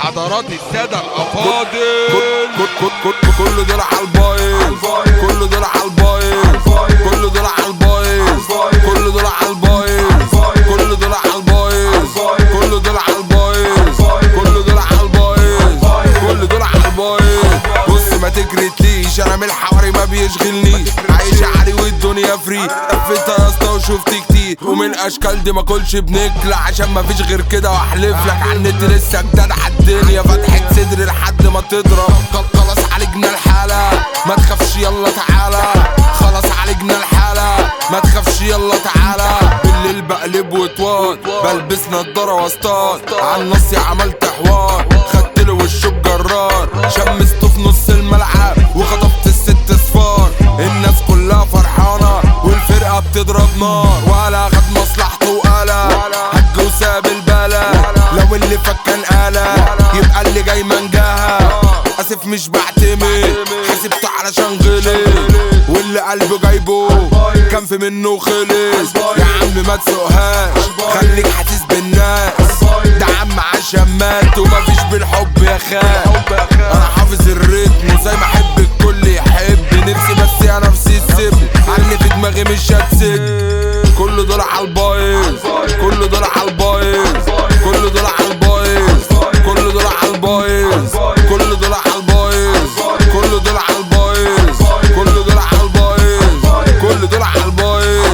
حضرات السادة الأفاضل كل دول على البايظ كل دول على البايظ كل دول على البايظ كل دول على البايظ كل دول على البايظ كل دول على البايظ كل دول على البايظ كل دول على البايظ بص ما تكرتليش انا من الحواري ما بيشغلنيش عايش عالي والدنيا فري لفيتها يا اسطى وشفت كتير ومن اشكال دي ما كلش بنكلة عشان ما فيش غير كده واحلف لك على النت لسه جداد على الدنيا فتحة صدري لحد ما تضرب خل- خلاص عالجنا الحالة ما تخافش يلا تعالى خلاص عالجنا الحالة ما تخافش يلا تعالى بالليل بقلب وطوان بلبس نضارة واصطاد عن نصي عملت حوار خدت له وشه بجرار شمسته في نص الملعب وخطفت الست صفار الناس كلها فرحانة والفرقة بتضرب نار ولا خد مصلحته وقالة هج وساب البلا لو اللي فك كان قالة يبقى اللي جاي منجاها اسف مش بعتمد حسبته علشان غلط واللي قلبه جايبه كان في منه خلص يا عم ما تسوقهاش خليك حاسس بالناس ده عم عشان مات ومفيش بالحب يا خال انا حافظ الريتم وزي ما احب الكل يحب نفسي بس يا نفسي تسيبني عني في دماغي مش هتسد كل دول على البايظ كل دول على البايظ كل دول على البايظ كل دول على البايظ كل دول على البايظ كل دول على البايظ كل دول على البايظ كل دول على البايظ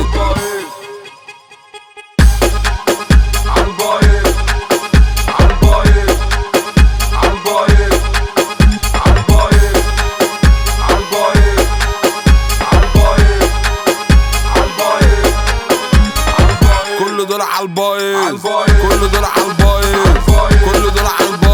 كل دول على البايظ كل دول على البايظ كل دول على البايظ